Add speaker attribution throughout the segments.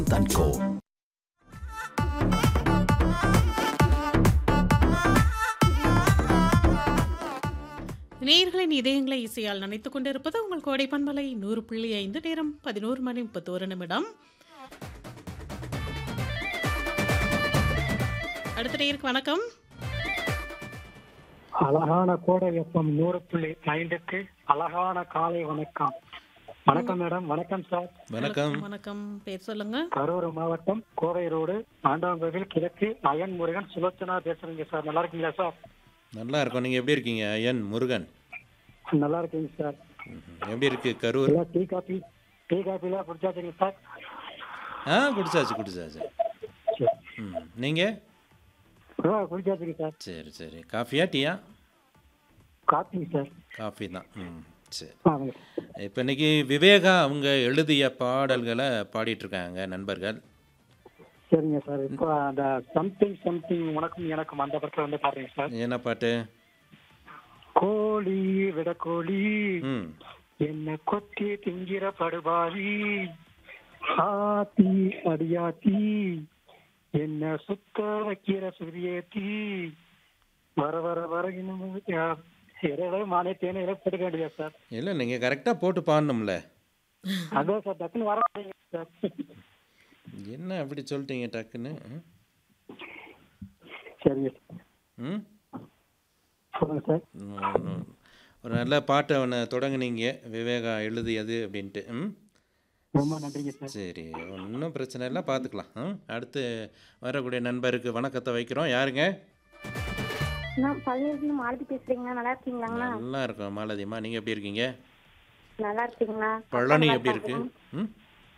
Speaker 1: and Co.
Speaker 2: நேயர்களின் இதயங்களை இசையால் நினைத்துக் கொண்டிருப்பது உங்கள் கோடை பண்பலை நூறு புள்ளி ஐந்து நேரம் பதினோரு மணி முப்பத்தோரு நிமிடம் அடுத்த நேருக்கு வணக்கம்
Speaker 3: அழகான கோடை வெப்பம் நூறு புள்ளி ஐந்துக்கு அழகான காலை வணக்கம் வணக்கம் மேடம் வணக்கம் சார்
Speaker 4: வணக்கம்
Speaker 2: வணக்கம் பேர் சொல்லுங்க
Speaker 3: கரூர் மாவட்டம் கோவை ரோடு ஆண்டாங்கோவில் கிழக்கு அயன் முருகன் சுலோச்சனா பேசுறீங்க சார் நல்லா இருக்கீங்களா சார்
Speaker 4: நல்லா இருக்கோம் நீங்கள் எப்படி இருக்கீங்க ஐயன் முருகன்
Speaker 3: நல்லா இருக்கீங்க சார்
Speaker 4: ம்ஹும். எப்படி இருக்கு கரூர்
Speaker 3: எல்லாம் டீ காபி டீ காபிலாம் குடிச்சாச்சுங்க சார்
Speaker 4: ஆ குடிச்சாச்சு குடிச்சாச்சு
Speaker 3: சரி.
Speaker 4: ம் நீங்கள்
Speaker 3: ஆ குடிச்சாச்சுங்க சார்
Speaker 4: சரி சரி காஃபியா டீயா
Speaker 3: காப்பிங்க சார்
Speaker 4: காஃபி தான் ம் சரி
Speaker 3: ஆமாங்க
Speaker 4: இப்போ இன்னைக்கு விவேகா அவங்க எழுதிய பாடல்களை பாடிட்டு இருக்காங்க நண்பர்கள்
Speaker 3: சரிங்க சார் இப்போ அந்த சம்திங் சம்திங் உனக்கும் எனக்கும் அந்த படத்துல வந்து பாருங்க சார்
Speaker 4: என்ன பாட்டு
Speaker 3: கோழி விட கோழி
Speaker 4: ம்
Speaker 3: என்ன கொத்தி திங்கிற படுபாவி ஆத்தி அடியாத்தி என்ன சுத்த வைக்கிற சுரியேத்தி வர வர வர இன்னும் இரவு மானே தேனை படுக்க வேண்டியதா சார்
Speaker 4: இல்லை நீங்கள் கரெக்டாக போட்டு பாடணும்ல
Speaker 3: அதான் சார் டக்குன்னு வர மாட்டேங்குது சார்
Speaker 4: என்ன அப்படி சொல்லிட்டீங்க டக்குன்னு ம்?
Speaker 3: சரிங்க சார்
Speaker 4: ம்
Speaker 3: சொல்லுங்க சார்
Speaker 4: ம், ஒரு நல்ல பாட்டை ஒன்று தொடங்குனீங்க விவேகா எழுதியது அப்படின்ட்டு ம்
Speaker 3: ரொம்ப நன்றிங்க சார்
Speaker 4: சரி ஒன்றும் பிரச்சனை இல்லை பார்த்துக்கலாம் ம் அடுத்து வரக்கூடிய நண்பருக்கு வணக்கத்தை வைக்கிறோம் யாருங்க
Speaker 5: நான் பழனியிலிருந்து மாலதி பேசுறீங்களா நல்லா இருக்கீங்களாங்கண்ணா
Speaker 4: நல்லா இருக்கோம் மாலதிமா நீங்கள் எப்படி இருக்கீங்க
Speaker 5: நல்லா இருக்கீங்களா
Speaker 4: பழனி
Speaker 5: நல்லா
Speaker 4: எப்படி இருக்கு
Speaker 5: இருக்காங்களா?
Speaker 4: ம்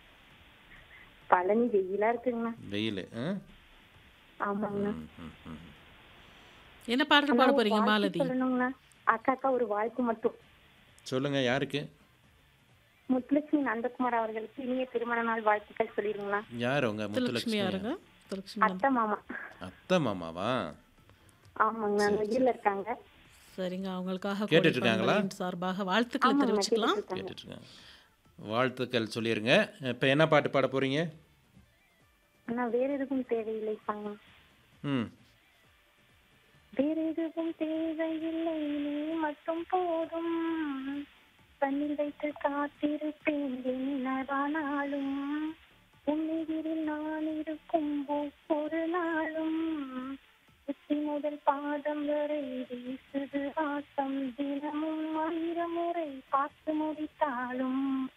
Speaker 5: பழனி வெயிலா இருக்குங்கண்ணா
Speaker 4: வெயில் ம்
Speaker 5: ஆமாங்கண்ணா
Speaker 4: ம், ம், ம்.
Speaker 2: என்ன பாடல் பாட
Speaker 5: அண்ணா, ஒரு
Speaker 2: போறீங்க
Speaker 5: வாழ்த்து
Speaker 2: மாலதி
Speaker 5: சொல்லணுங்கண்ணா அக்காக்கா ஒரு வாழ்த்து மட்டும்
Speaker 4: சொல்லுங்க யாருக்கு
Speaker 5: முத்துலட்சுமி நந்தகுமார் அவர்களுக்கு இனிய திருமண நாள் வாழ்த்துக்கள் சொல்லிருங்களா
Speaker 4: யார் உங்க
Speaker 2: முத்துலட்சுமி
Speaker 4: முத்துலட்சுமி
Speaker 2: யாருங்க முத்துலட்சுமி
Speaker 5: அத்தை மாமா
Speaker 4: அத்தை மாமாவா
Speaker 5: ஆமாங்கண்ணா நெய்யில் இருக்காங்க
Speaker 2: சரிங்க அவங்களுக்காக
Speaker 4: கேட்டுட்டு
Speaker 2: கோடை
Speaker 4: இருக்காங்களா?
Speaker 2: பண்பலையின் சார்பாக வாழ்த்துக்களை
Speaker 5: ஆமாங்க
Speaker 2: தெரிவிச்சுக்கலாம்
Speaker 5: கேட்டுட்டு இருக்காங்க.
Speaker 4: கேட்டுட்டு இருக்கேன் வாழ்த்துக்கள் சொல்லிருங்க இப்போ என்ன பாட்டு பாட போறீங்க
Speaker 5: அண்ணா வேற எதுவும் தேவையில்லை பாங்க
Speaker 4: ம்
Speaker 5: வேற எதுவும் தேவையில்லை நீ மட்டும் போதும் கண்ணில் வைத்து காத்திருப்பேன் என்னதானாலும் உன்னிதிரில் நான் இருக்கும் ஒவ்வொரு நாளும் உச்சி முதல் பாதம் வரை வீசுது ஆட்டம் தினமும் ஆயிரம் முறை பார்த்து முடித்தாலும்